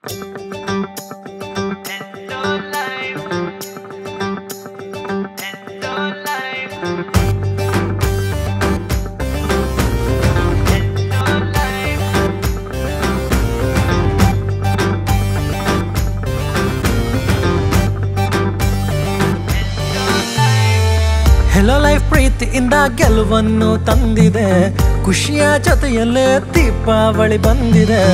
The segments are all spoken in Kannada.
ಹೆಲೋ ಲೈಫ್ ಪ್ರೀತಿಯಿಂದ ಗೆಲುವನ್ನು ತಂದಿದೆ ಖುಷಿಯ ಜೊತೆಯಲ್ಲೇ ದೀಪಾವಳಿ ಬಂದಿದೆ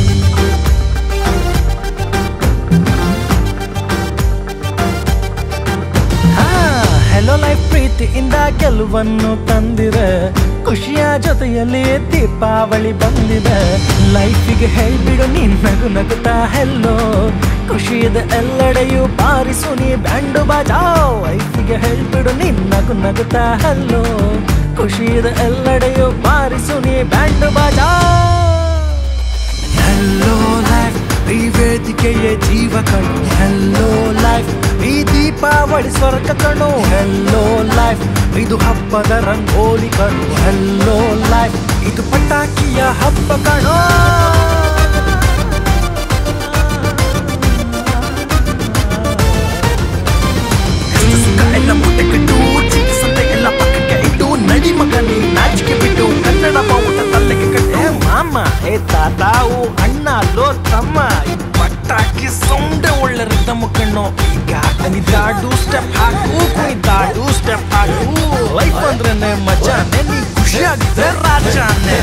ಹೆಲೋ ಲೈಫ್ ಪ್ರೀತಿಯಿಂದ ಗೆಲುವನ್ನು ತಂದಿದೆ ಖುಷಿಯ ಜೊತೆಯಲ್ಲಿ ದೀಪಾವಳಿ ಬಂದಿದೆ ಲೈಫಿಗೆ ಹೇಳ್ಬಿಡು ನೀನ್ ನಗು ನಗುತ್ತಾ ಹೆಲ್ಲೋ ಖುಷಿಯದ ಎಲ್ಲೆಡೆಯೂ ಬಾರಿಸು ನೀ ಬ್ಯಾಂಡು ಬಾಜಾವ್ ಲೈಫಿಗೆ ಹೇಳ್ಬಿಡು ನೀನ್ ನಗು ನಗುತ್ತಾ ಹೆಲ್ಲೋ ಖುಷಿಯದ ಎಲ್ಲೆಡೆಯೂ ಬಾರಿಸು ನೀ ಬ್ಯಾಂಡು ಬಾಜಾವ್ ಹೆಲ್ಲೋ ಲೈಫ್ ಈ ವೇದಿಕೆಯ ಜೀವ ಕಣು ಹೆಲ್ಲೋ ಲೈಫ್ ಈ ದೀಪಾವಳಿ ಸ್ವರ್ಗ ಕಣು ಹೆಲ್ಲೋ ಲೈಫ್ ಇದು ಹಬ್ಬದ ರಂಗೋಲಿ ಕಣು ಹೆಲ್ಲೋ ಲೈಫ್ ಇದು ಪಟಾಕಿಯ ಹಬ್ಬ ಕಣೋ ಸುಖ ಎಲ್ಲ ಮುಟ್ಟಕ್ಕಿಟ್ಟು ಚಿಕ್ಕ ಸಂತೆ ಎಲ್ಲ ಪಕ್ಕಕ್ಕೆ ಇಟ್ಟು ನಡಿ ಮಗ ನೀ ನಾಚಿಕೆ ಬಿಟ್ಟು ಕನ್ನಡ ಬಾವುಟ ತಲೆಗೆ ಕಟ್ಟೆ ಮಾಮ ಏ ತಾತಾವು ಅಣ್ಣ ಲೋ ತಮ್ಮ ಈ ಪಟಾಕಿ ಸೌಂಡೆ ಒಳ್ಳೆ ರಿದಮ್ ಕಣ್ಣು ಈಗ ನಿದಾಡು ಸ್ಟೆಪ್ ಹಾಕು ಕುಣಿದಾಡು ಸ್ಟೆಪ್ ಹಾಕು ಲೈಫ್ ಅಂದ್ರೇನೆ ಮಜಾನೆ ನೀ ಖುಷಿಯಾಗಿದೆ ರಾಜಾನೆ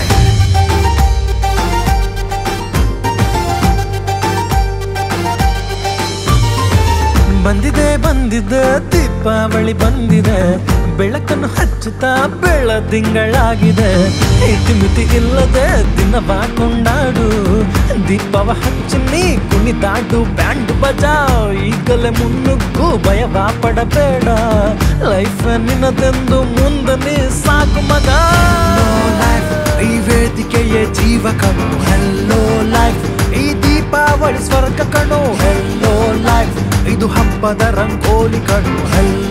ಬಂದಿದೆ ಬಂದಿದೆ ದೀಪಾವಳಿ ಬಂದಿದೆ ಬೆಳಕನ್ನು ಹಚ್ಚುತ್ತಾ ಬೆಳದಿಂಗಳಾಗಿದೆ ಇತಿಮಿತಿ ಇಲ್ಲದೆ ದಿನವ ಕೊಂಡಾಡು ದೀಪವ ಹಚ್ಚಿ ನೀ ಕುಣಿದಾಡು ಬ್ಯಾಂಡ್ ಬಜಾವ್ ಈಗಲೇ ಮುನ್ನುಗ್ಗು ಭಯವ ಪಡಬೇಡ ಲೈಫ್ ನಿನ್ನದೆಂದು ಮುಂದೆ ನೀ ಸಾಕು ಮಗ ಈ ವೇದಿಕೆಯ ಜೀವ ಕಣು ಹೆಲ್ಲೋ ಲೈಫ್ ಈ ದೀಪಾವಳಿ ಸ್ವರ್ಗ ಕಣು ಹೆಲ್ಲೋ ಲೈಫ್ ಇದು ಹಬ್ಬದ ರಂಗೋಲಿ ಕಣು ಹೆಲ್ಲೋ